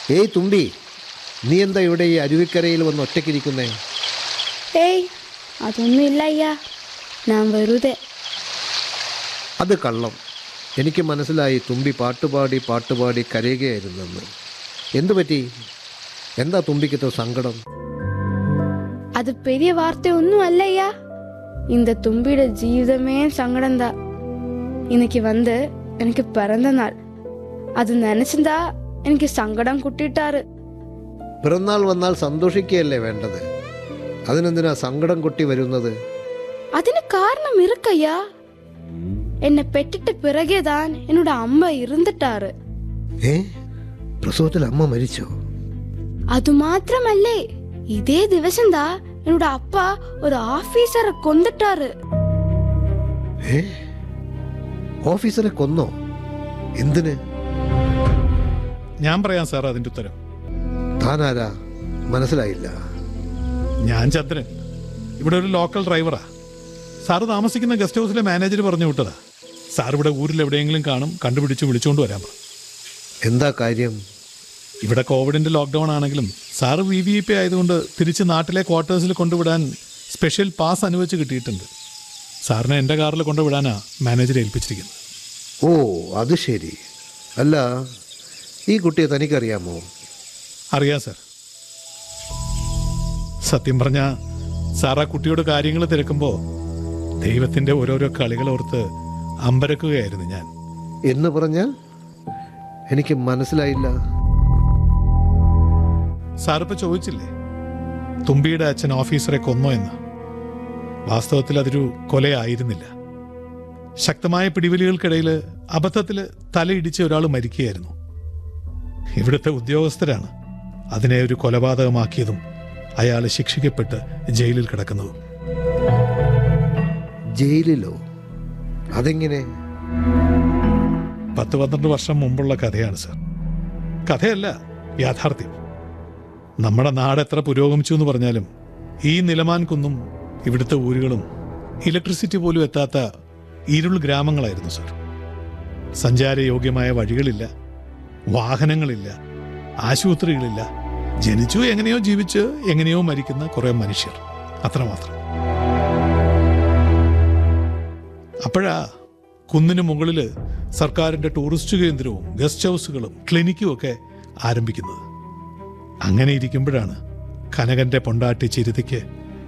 ഏയ് തുമ്പി നീ എന്താ ഇവിടെ ഈ അരുവിക്കരയിൽ വന്ന് ഒറ്റയ്ക്കിരിക്കുന്നേ ഏയ് അതൊന്നുമില്ല അയ്യാ ഞാൻ വെറുതെ അത് കള്ളം എനിക്ക് മനസ്സിലായി തുമ്പി പാട്ടുപാടി പാട്ടുപാടി കരയുകയായിരുന്നെന്ന് എന്തു പറ്റി എന്താ തുമ്പിക്കിത്ര സങ്കടം அது பெரிய வார்த்தை ஒன்றும் அல்லையா இந்த தும்பியோட ஜீவிதமே சங்கடம் தான் இன்னைக்கு வந்து எனக்கு பிறந்த நாள் அது நினைச்சிருந்தா எனக்கு சங்கடம் குட்டிட்டாரு പിറന്നാൾ വന്നാൽ സന്തോഷിക്കുകയല്ലേ വേണ്ടത് അതിനെന്തിനാ സങ്കടം കൊട്ടി വരുന്നത് അതിന് காரணம் இருக்கையா என்னை பெற்றுட்ட பிறகேதான் என்னோட அம்மா இருந்துட்டாரு ഏ പ്രസവത്തിൽ അമ്മ മരിച്ചോ அது மாத்திரமல்லே இதே ദിവസംതാ என்னோட அப்பா ஒரு ஆபீசரை கொண்டுட்டாரு ഏ ഓഫീസറെ കൊന്നോ എന്തിന് ഞാൻ പറയാം സാർ അതിൻ്റെ ഉത്തരം താനാരാ മനസ്സിലായില്ല ഞാൻ ചന്ദ്രൻ ഇവിടെ ഒരു ലോക്കൽ ഡ്രൈവറാ സാറ് താമസിക്കുന്ന ഗസ്റ്റ് ഹൗസിലെ മാനേജർ പറഞ്ഞു വിട്ടതാ സാർ ഇവിടെ ഊരിൽ എവിടെയെങ്കിലും കാണും കണ്ടുപിടിച്ച് വിളിച്ചുകൊണ്ട് വരാൻ പറ എന്താ കാര്യം ഇവിടെ കോവിഡിന്റെ ലോക്ക്ഡൗൺ ആണെങ്കിലും സാറ് വി വി പി ആയതുകൊണ്ട് തിരിച്ച് നാട്ടിലെ ക്വാർട്ടേഴ്സിൽ കൊണ്ടുവിടാൻ സ്പെഷ്യൽ പാസ് അനുവദിച്ച് കിട്ടിയിട്ടുണ്ട് സാറിനെ എൻ്റെ കാറിൽ കൊണ്ടുവിടാനാ മാനേജർ ഏൽപ്പിച്ചിരിക്കുന്നത് ഓ അത് ശരി അല്ല ഈ കുട്ടിയെ തനിക്കറിയാമോ അറിയാം സാർ സത്യം പറഞ്ഞ സാർ ആ കുട്ടിയോട് കാര്യങ്ങൾ തിരക്കുമ്പോൾ ദൈവത്തിന്റെ ഓരോരോ കളികൾ ഓർത്ത് അമ്പരക്കുകയായിരുന്നു ഞാൻ എന്ന് പറഞ്ഞാൽ എനിക്ക് മനസ്സിലായില്ല സാറിപ്പോ ചോദിച്ചില്ലേ തുമ്പിയുടെ അച്ഛൻ ഓഫീസറെ കൊന്നോ എന്ന് വാസ്തവത്തിൽ അതൊരു കൊലയായിരുന്നില്ല ശക്തമായ പിടിവലികൾക്കിടയിൽ അബദ്ധത്തിൽ തലയിടിച്ച് ഒരാൾ മരിക്കുകയായിരുന്നു ഇവിടുത്തെ ഉദ്യോഗസ്ഥരാണ് അതിനെ ഒരു കൊലപാതകമാക്കിയതും അയാൾ ശിക്ഷിക്കപ്പെട്ട് ജയിലിൽ കിടക്കുന്നതും ജയിലിലോ അതെങ്ങനെ പത്ത് പന്ത്രണ്ട് വർഷം മുമ്പുള്ള കഥയാണ് സാർ കഥയല്ല യാഥാർത്ഥ്യം നമ്മുടെ നാട് എത്ര പുരോഗമിച്ചു എന്ന് പറഞ്ഞാലും ഈ നിലമാൻ കുന്നും ഇവിടുത്തെ ഊരുകളും ഇലക്ട്രിസിറ്റി പോലും എത്താത്ത ഇരുൾ ഗ്രാമങ്ങളായിരുന്നു സാർ സഞ്ചാരയോഗ്യമായ വഴികളില്ല വാഹനങ്ങളില്ല ആശുപത്രികളില്ല ജനിച്ചു എങ്ങനെയോ ജീവിച്ച് എങ്ങനെയോ മരിക്കുന്ന കുറെ മനുഷ്യർ അത്രമാത്രം അപ്പോഴാ കുന്നിന് മുകളിൽ സർക്കാരിന്റെ ടൂറിസ്റ്റ് കേന്ദ്രവും ഗസ്റ്റ് ഹൗസുകളും ക്ലിനിക്കും ഒക്കെ ആരംഭിക്കുന്നത് അങ്ങനെ ഇരിക്കുമ്പോഴാണ് കനകന്റെ പൊണ്ടാട്ടി ചിരിതയ്ക്ക്